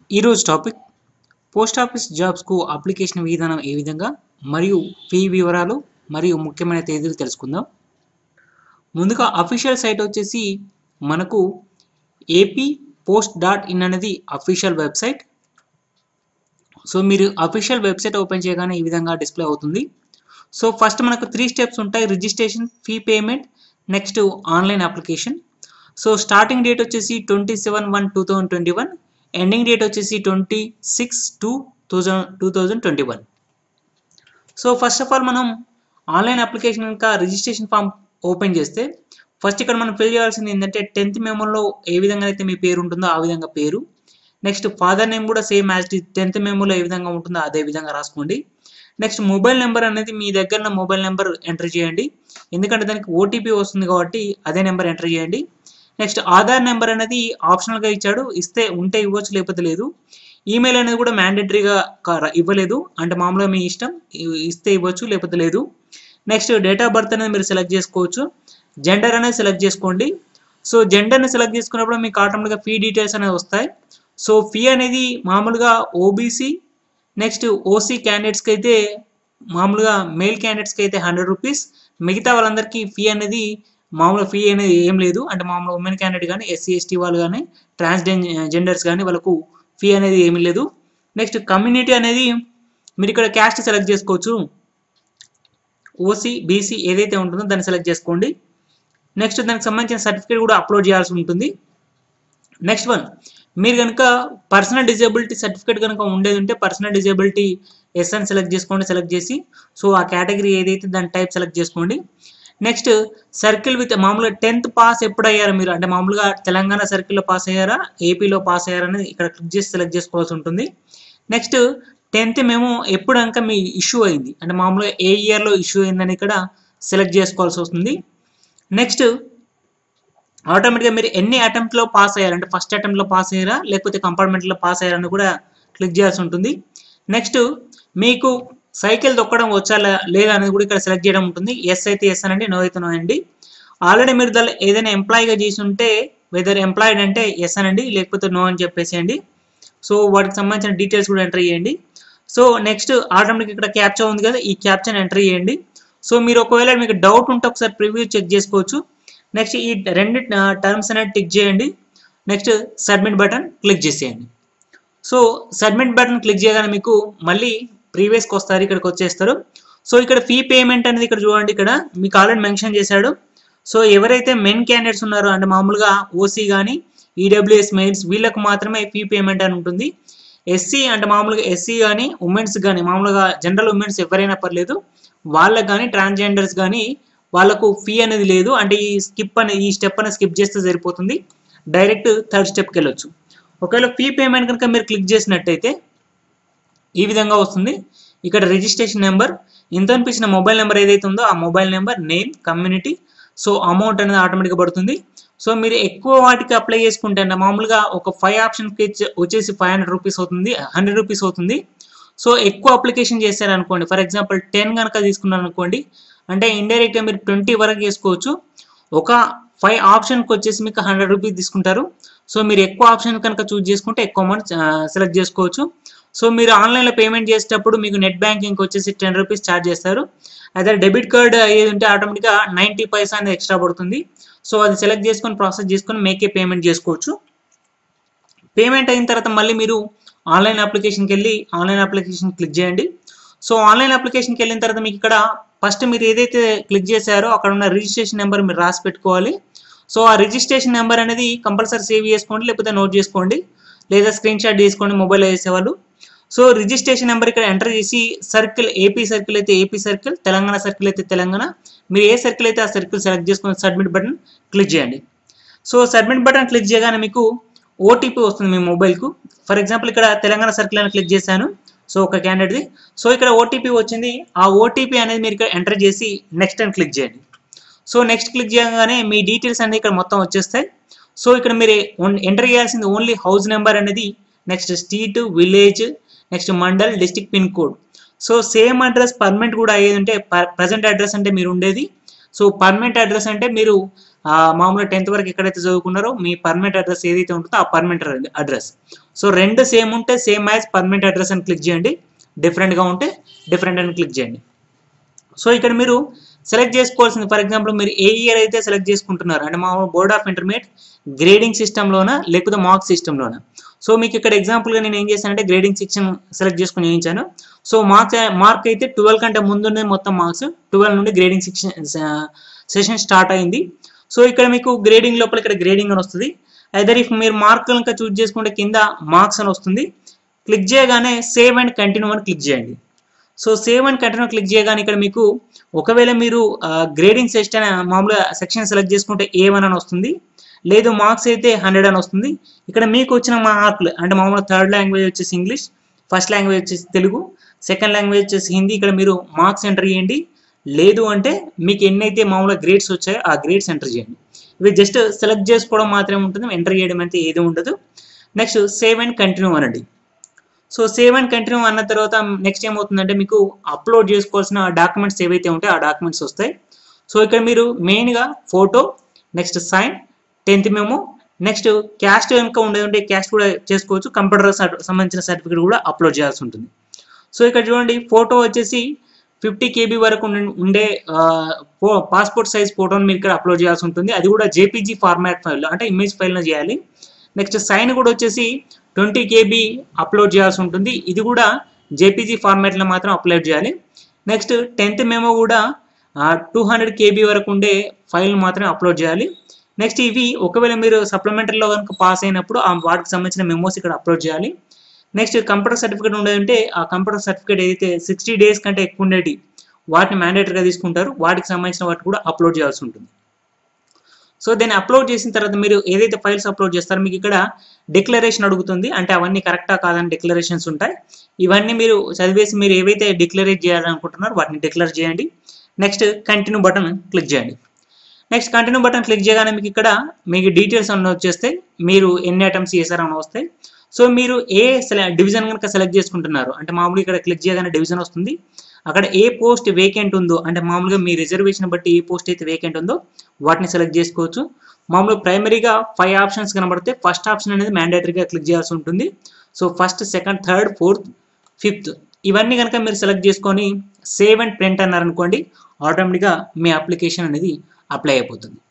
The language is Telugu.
ఈరోజు టాపిక్ పోస్ట్ ఆఫీస్ జాబ్స్కు అప్లికేషన్ విధానం ఏ విధంగా మరియు ఫీ వివరాలు మరియు ముఖ్యమైన తేదీలు తెలుసుకుందాం ముందుగా అఫీషియల్ సైట్ వచ్చేసి మనకు ఏపీ పోస్ట్ డాట్ ఇన్ అనేది అఫీషియల్ వెబ్సైట్ సో మీరు అఫీషియల్ వెబ్సైట్ ఓపెన్ చేయగానే ఈ విధంగా డిస్ప్లే అవుతుంది సో ఫస్ట్ మనకు త్రీ స్టెప్స్ ఉంటాయి registration fee payment next online application so starting date వచ్చేసి twenty seven one two thousand twenty one ending date వచ్చేసి twenty six two thousand two thousand twenty one so first of all మనం ఆన్లైన్ అప్లికేషన్ ఇంకా రిజిస్ట్రేషన్ ఫామ్ ఓపెన్ చేస్తే ఫస్ట్ ఇక్కడ మనం ఫిల్ చేయాల్సింది ఏంటంటే టెన్త్ మెమోలో ఏ విధంగా అయితే మీ పేరు ఉంటుందో ఆ విధంగా పేరు నెక్స్ట్ ఫాదర్ నేమ్ కూడా సేమ్ యాజ్ టెన్త్ మెమోలో ఏ విధంగా ఉంటుందో అదే విధంగా రాసుకోండి నెక్స్ట్ మొబైల్ నెంబర్ అనేది మీ దగ్గర ఉన్న మొబైల్ నెంబర్ ఎంటర్ చేయండి ఎందుకంటే దానికి ఓటీపీ వస్తుంది కాబట్టి అదే నెంబర్ ఎంటర్ చేయండి నెక్స్ట్ ఆధార్ నెంబర్ అనేది ఆప్షనల్గా ఇచ్చాడు ఇస్తే ఉంటే ఇవ్వచ్చు లేకపోతే లేదు ఈమెయిల్ అనేది కూడా మ్యాండేటరీగా ఇవ్వలేదు అంటే మామూలుగా మీ ఇష్టం ఇ- ఇస్తే ఇవ్వచ్చు లేకపోతే లేదు నెక్స్ట్ డేట్ ఆఫ్ బర్త్ అనేది మీరు సెలెక్ట్ చేసుకోవచ్చు జెండర్ అనేది సెలెక్ట్ చేసుకోండి సో జెండర్ని సెలెక్ట్ చేసుకున్నప్పుడు మీకు ఆటోమేటిక్గా ఫీ డీటెయిల్స్ అనేవి వస్తాయి సో ఫీ అనేది మామూలుగా ఓబీసీ నెక్స్ట్ ఓసీ క్యాండిడేట్స్కి అయితే మామూలుగా మెయిల్ క్యాండిడేట్స్కి అయితే హండ్రెడ్ రూపీస్ మిగతా వాళ్ళందరికీ ఫీ అనేది మామూలుగా ఫీ అనేది ఏం లేదు అంటే మామూలు ఉమెన్ క్యాండిడేట్ కానీ ఎస్సీ ఎస్టీ వాళ్ళు కానీ ట్రాన్స్జెన్ జెండర్స్ కానీ వాళ్ళకు ఫీ అనేది ఏమీ లేదు నెక్స్ట్ కమ్యూనిటీ అనేది మీరు ఇక్కడ క్యాస్ట్ సెలెక్ట్ చేసుకోవచ్చు ఓసీ బీసీ ఏదైతే ఉంటుందో దాన్ని సెలెక్ట్ చేసుకోండి నెక్స్ట్ దానికి సంబంధించిన సర్టిఫికేట్ కూడా అప్లోడ్ చేయాల్సి ఉంటుంది నెక్స్ట్ వన్ మీరు కనుక పర్సనల్ డిజేబిలిటీ సర్టిఫికేట్ కనుక ఉండేది ఉంటే పర్సనల్ డిజేబిలిటీ ఎస్ అని సెలెక్ట్ చేసుకోండి సెలెక్ట్ చేసి సో ఆ కేటగిరీ ఏదైతే దాని టైప్ సెలెక్ట్ చేసుకోండి నెక్స్ట్ సర్కిల్ విత్ మామూలుగా టెన్త్ పాస్ ఎప్పుడు అయ్యారు మీరు అంటే మామూలుగా తెలంగాణ సర్కిల్లో పాస్ అయ్యారా ఏపీలో పాస్ అయ్యారా అనేది ఇక్కడ క్లిక్ చేసి సెలెక్ట్ చేసుకోవాల్సి ఉంటుంది నెక్స్ట్ టెన్త్ మేము ఎప్పుడు కనుక మీ ఇష్యూ అయింది అంటే మామూలుగా ఏ ఇయర్లో ఇష్యూ అయిందని ఇక్కడ సెలెక్ట్ చేసుకోవాల్సి వస్తుంది నెక్స్ట్ ఆటోమేటిక్గా మీరు ఎన్ని అటెంప్ట్లో పాస్ అయ్యారు అంటే ఫస్ట్ అటెంప్ట్లో పాస్ అయ్యారా లేకపోతే కంపార్ట్మెంట్లో పాస్ అయ్యారని కూడా క్లిక్ చేయాల్సి ఉంటుంది నెక్స్ట్ మీకు సైకిల్ తొక్కడం వచ్చా లే- లేదా అనేది కూడా ఇక్కడ సెలెక్ట్ చేయడం ఉంటుంది ఎస్ అయితే ఎస్ అనండి నో అయితే నో అండి ఆల్రెడీ మీరు దానిలో ఏదైనా ఎంప్లాయీగా చేసి ఉంటే వెదర్ ఎంప్లాయిడ్ అంటే ఎస్ అనండి లేకపోతే నో అని చెప్పేసేయండి సో వాటికి సంబంధించిన డీటెయిల్స్ కూడా ఎంటర్ చేయండి సో నెక్స్ట్ ఆటోమేటిక్ ఇక్కడ క్యాప్చా ఉంది కదా ఈ క్యాప్చాని ఎంటర్ చేయండి సో మీరు ఒకవేళ మీకు డౌట్ ఉంటే ఒకసారి ప్రివ్యూ చెక్ చేసుకోవచ్చు నెక్స్ట్ ఈ రెండు టర్మ్స్ అనేది టిక్ చేయండి నెక్స్ట్ సబ్మిట్ బటన్ క్లిక్ చేసేయండి సో సబ్మిట్ బటన్ క్లిక్ చేయగానే మీకు మళ్ళీ ప్రీవియస్కి వస్తారు ఇక్కడికి వచ్చేస్తారు సో ఇక్కడ ఫీ పేమెంట్ అనేది ఇక్కడ చూడండి ఇక్కడ మీకు ఆల్రెడీ మెన్షన్ చేశాడు సో ఎవరైతే మెన్ క్యాండిడేట్స్ ఉన్నారో అంటే మామూలుగా ఓసీ కానీ ఈడబ్ల్యూఎస్ మెయిల్స్ వీళ్ళకు మాత్రమే ఫీ పేమెంట్ అని ఉంటుంది ఎస్సీ అంటే మామూలుగా ఎస్సీ కానీ ఉమెన్స్ కానీ మామూలుగా జనరల్ ఉమెన్స్ ఎవరైనా పర్లేదు వాళ్ళకి కానీ ట్రాన్స్జెండర్స్ కానీ వాళ్ళకు ఫీ అనేది లేదు అంటే ఈ స్కిప్ అనే ఈ స్టెప్ అనేది స్కిప్ చేస్తే సరిపోతుంది డైరెక్ట్ థర్డ్ స్టెప్కి వెళ్ళొచ్చు ఒకవేళ ఫీ పేమెంట్ కనుక మీరు క్లిక్ చేసినట్టయితే ఈ విధంగా వస్తుంది ఇక్కడ రిజిస్ట్రేషన్ నెంబర్ ఇంత అనిపించిన మొబైల్ నెంబర్ ఏదైతే ఉందో ఆ mobile number name community so amount అనేది ఆటోమేటిక్గా పడుతుంది సో మీరు ఎక్కువ వాటికి అప్లై చేసుకుంటే అంటే మామూలుగా ఒక ఫైవ్ ఆప్షన్కి వచ్చేసి ఫైవ్ హండ్రెడ్ రూపీస్ అవుతుంది హండ్రెడ్ రూపీస్ అవుతుంది సో ఎక్కువ అప్లికేషన్ చేశారనుకోండి ఫర్ ఎగ్జాంపుల్ టెన్ కనుక తీసుకున్నారు అనుకోండి అంటే ఇండైరెక్ట్గా మీరు ట్వంటీ వరకు చేసుకోవచ్చు ఒక ఫైవ్ ఆప్షన్కి వచ్చేసి మీకు హండ్రెడ్ రూపీస్ తీసుకుంటారు సో మీరు ఎక్కువ ఆప్షన్ కనుక చూస్ చేసుకుంటే ఎక్కువ అమౌంట్ సెలెక్ట్ చేసుకోవచ్చు సో మీరు ఆన్లైన్లో పేమెంట్ చేసేటప్పుడు మీకు నెట్ బ్యాంకింగ్ వచ్చేసి టెన్ రూపీస్ ఛార్జ్ చేస్తారు అదే డెబిట్ కార్డ్ ఏది ఉంటే ఆటోమేటిక్గా నైంటీ పైసా అనేది ఎక్స్ట్రా పడుతుంది సో అది సెలెక్ట్ చేసుకొని ప్రాసెస్ చేసుకొని మేకే పేమెంట్ చేసుకోవచ్చు పేమెంట్ అయిన తర్వాత మళ్ళీ మీరు ఆన్లైన్ అప్లికేషన్కి వెళ్ళి ఆన్లైన్ అప్లికేషన్ క్లిక్ చేయండి సో ఆన్లైన్ అప్లికేషన్కి వెళ్ళిన తర్వాత మీకు ఇక్కడ ఫస్ట్ మీరు ఏదైతే క్లిక్ చేశారో అక్కడ ఉన్న రిజిస్ట్రేషన్ నెంబర్ మీరు రాసి పెట్టుకోవాలి సో ఆ రిజిస్ట్రేషన్ నెంబర్ అనేది కంపల్సరీ సేవ్ చేసుకోండి లేకపోతే నోట్ చేసుకోండి లేదా స్క్రీన్ షాట్ తీసుకోండి మొబైల్లో వేసేవాళ్ళు సో రిజిస్ట్రేషన్ నెంబర్ ఇక్కడ ఎంటర్ చేసి సర్కిల్ ఏపీ సర్కిల్ అయితే ఏపీ సర్కిల్ తెలంగాణ సర్కిల్ అయితే తెలంగాణ మీరు ఏ సర్కిల్ అయితే ఆ సర్కిల్ సెలెక్ట్ చేసుకొని సబ్మిట్ బటన్ క్లిక్ చేయండి సో సబ్మిట్ బటన్ క్లిక్ చేయగానే మీకు ఓటీపీ వస్తుంది మీ మొబైల్కు ఫర్ ఎగ్జాంపుల్ ఇక్కడ తెలంగాణ సర్కిల్ అని క్లిక్ చేశాను సో ఒక క్యాండిడేట్ది సో ఇక్కడ ఓటీపీ వచ్చింది ఆ ఓటీపీ అనేది మీరు ఇక్కడ ఎంటర్ చేసి నెక్స్ట్ అని క్లిక్ చేయండి సో నెక్స్ట్ క్లిక్ చేయగానే మీ డీటెయిల్స్ అన్ని ఇక్కడ మొత్తం వచ్చేస్తాయి సో ఇక్కడ మీరు ఎంటర్ చేయాల్సింది ఓన్లీ హౌస్ నెంబర్ అనేది next street village next mandal district pin code so same address permanent కూడా అయ్యేది ఉంటే ప్రజెంట్ అడ్రస్ అంటే మీరు ఉండేది సో పర్మనెంట్ అడ్రస్ అంటే మీరు ఆ, మామూలుగా టెన్త్ వరకు ఎక్కడైతే చదువుకున్నారో మీ పర్మనెంట్ అడ్రస్ ఏదైతే ఉంటుందో ఆ పర్మనెంట్ అడ్రస్ సో రెండు సేమ్ ఉంటే సేమ్ యాజ్ పర్మనెంట్ అడ్రస్ అని క్లిక్ చేయండి డిఫరెంట్గా ఉంటే డిఫరెంట్ అని క్లిక్ చేయండి సో ఇక్కడ మీరు సెలెక్ట్ చేసుకోవాల్సింది ఫర్ ఎగ్జాంపుల్ మీరు ఏ ఇయర్ అయితే సెలెక్ట్ చేసుకుంటున్నారు అంటే మా బోర్డ్ ఆఫ్ ఇంటర్మీడియట్ గ్రేడింగ్ సిస్టంలోనా లేకపోతే మార్క్ సిస్టంలోనా సో మీకు ఇక్కడ ఎగ్జాంపుల్గా నేను ఏం చేశానంటే గ్రేడింగ్ సెక్షన్ సెలెక్ట్ చేసుకుని వేయించాను సో మార్క్స్ మార్క్ అయితే ట్వెల్వ్ కంటే ముందునే మొత్తం మార్క్స్ ట్వెల్వ్ నుండి గ్రేడింగ్ సెక్షన్ సెషన్ స్టార్ట్ అయింది సో ఇక్కడ మీకు గ్రేడింగ్ లోపల ఇక్కడ గ్రేడింగ్ అని వస్తుంది ఐదర్ ఇఫ్ మీరు మార్క్ కనుక చూస్ చేసుకుంటే కింద మార్క్స్ అని వస్తుంది క్లిక్ చేయగానే సేవ్ అండ్ కంటిన్యూ అని క్లిక్ చేయండి so save and continue click చేయగానే ఇక్కడ మీకు ఒకవేళ మీరు గ్రేడింగ్ సెక్షన్ మామూలుగా సెక్షన్ సెలెక్ట్ చేసుకుంటే ఏ వన్ అని వస్తుంది లేదు మార్క్స్ అయితే హండ్రెడ్ అని వస్తుంది ఇక్కడ మీకు వచ్చిన మార్కులు అంటే మామూలుగా థర్డ్ లాంగ్వేజ్ వచ్చేసి ఇంగ్లీష్ ఫస్ట్ లాంగ్వేజ్ వచ్చేసి తెలుగు సెకండ్ లాంగ్వేజ్ వచ్చేసి హిందీ ఇక్కడ మీరు మార్క్స్ ఎంటర్ చేయండి లేదు అంటే మీకు ఎన్నైతే మామూలుగా గ్రేడ్స్ వచ్చాయో ఆ గ్రేడ్స్ ఎంటర్ చేయండి ఇవి జస్ట్ సెలెక్ట్ చేసుకోవడం మాత్రమే ఉంటుంది ఎంటర్ చేయడం అయితే ఏది ఉండదు నెక్స్ట్ సేవ్ అండ్ కంటిన్యూ అనండి సో సేవ్ అండ్ కంటిన్యూ అన్న తర్వాత నెక్స్ట్ ఏమవుతుందంటే మీకు అప్లోడ్ చేసుకోవాల్సిన డాక్యుమెంట్స్ ఏవైతే ఉంటాయో ఆ డాక్యుమెంట్స్ వస్తాయి సో ఇక్కడ మీరు మెయిన్గా ఫోటో నెక్స్ట్ సైన్ టెన్త్ మేము నెక్స్ట్ క్యాస్ట్ కనుక ఉండేదంటే క్యాస్ట్ కూడా చేసుకోవచ్చు కంప్యూటర్ సంబంధించిన సర్టిఫికేట్ కూడా అప్లోడ్ చేయాల్సి ఉంటుంది సో ఇక్కడ చూడండి ఫోటో వచ్చేసి ఫిఫ్టీ కేబీ వరకు ఉండే- ఉండే పాస్పోర్ట్ సైజ్ ఫోటోని మీరు ఇక్కడ అప్లోడ్ చేయాల్సి ఉంటుంది అది కూడా జేపీజీ ఫార్మాట్ ఫైల్ అంటే ఇమేజ్ ఫైల్లో చేయాలి నెక్స్ట్ సైన్ కూడా వచ్చేసి ట్వంటీ కేబీ అప్లోడ్ చేయాల్సి ఉంటుంది ఇది కూడా జేపీజీ ఫార్మాట్లో మాత్రం అప్లోడ్ చేయాలి నెక్స్ట్ టెన్త్ మెమో కూడా టూ హండ్రెడ్ కేబీ వరకు ఉండే ఫైల్ మాత్రమే అప్లోడ్ చేయాలి నెక్స్ట్ ఇవి ఒకవేళ మీరు సప్లిమెంటరీలో కనుక పాస్ అయినప్పుడు ఆ వాటికి సంబంధించిన మెమోస్ ఇక్కడ అప్లోడ్ చేయాలి నెక్స్ట్ కంప్యూటర్ సర్టిఫికేట్ ఉండేదంటే ఆ కంప్యూటర్ సర్టిఫికేట్ ఏదైతే సిక్స్టీ డేస్ కంటే ఎక్కువ ఉండేటి వాటిని మ్యాండేటరీగా తీసుకుంటారు వాటికి సంబంధించిన వాటి కూడా అప్లోడ్ చేయాల్సి ఉంటుంది సో దీన్ని అప్లోడ్ చేసిన తర్వాత మీరు ఏదైతే ఫైల్స్ అప్లోడ్ చేస్తారో మీకు ఇక్కడ డిక్లరేషన్ అడుగుతుంది అంటే అవన్నీ కరెక్టా కాదని డిక్లరేషన్స్ ఉంటాయి ఇవన్నీ మీరు చదివేసి మీరు ఏవైతే డిక్లరేట్ చేయాలనుకుంటున్నారో వాటిని డిక్లేర్ చేయండి నెక్స్ట్ కంటిన్యూ బటన్ క్లిక్ చేయండి నెక్స్ట్ కంటిన్యూ బటన్ క్లిక్ చేయగానే మీకు ఇక్కడ మీకు డీటెయిల్స్ అన్నీ వచ్చేస్తాయి మీరు ఎన్ని ఐటమ్స్ చేశారని వస్తాయి సో మీరు ఏ డివిజన్ కనుక సెలెక్ట్ చేసుకుంటున్నారు అంటే మామూలుగా ఇక్కడ క్లిక్ చేయగానే డివిజన్ వస్తుంది అక్కడ ఏ పోస్ట్ వేకెంట్ ఉందో అంటే మామూలుగా మీ రిజర్వేషన్ బట్టి ఏ పోస్ట్ అయితే వేకెంట్ ఉందో వాటిని సెలెక్ట్ చేసుకోవచ్చు మామూలుగా ప్రైమరీగా ఫైవ్ ఆప్షన్స్ కనబడితే ఫస్ట్ ఆప్షన్ అనేది మ్యాండేటరీగా క్లిక్ చేయాల్సి ఉంటుంది so first second third fourth fifth ఇవన్నీ కనుక మీరు సెలెక్ట్ చేసుకొని సేవ్ అండ్ ప్రింట్ అన్నారనుకోండి ఆటోమేటిక్గా మీ అప్లికేషన్ అనేది అప్లై అయిపోతుంది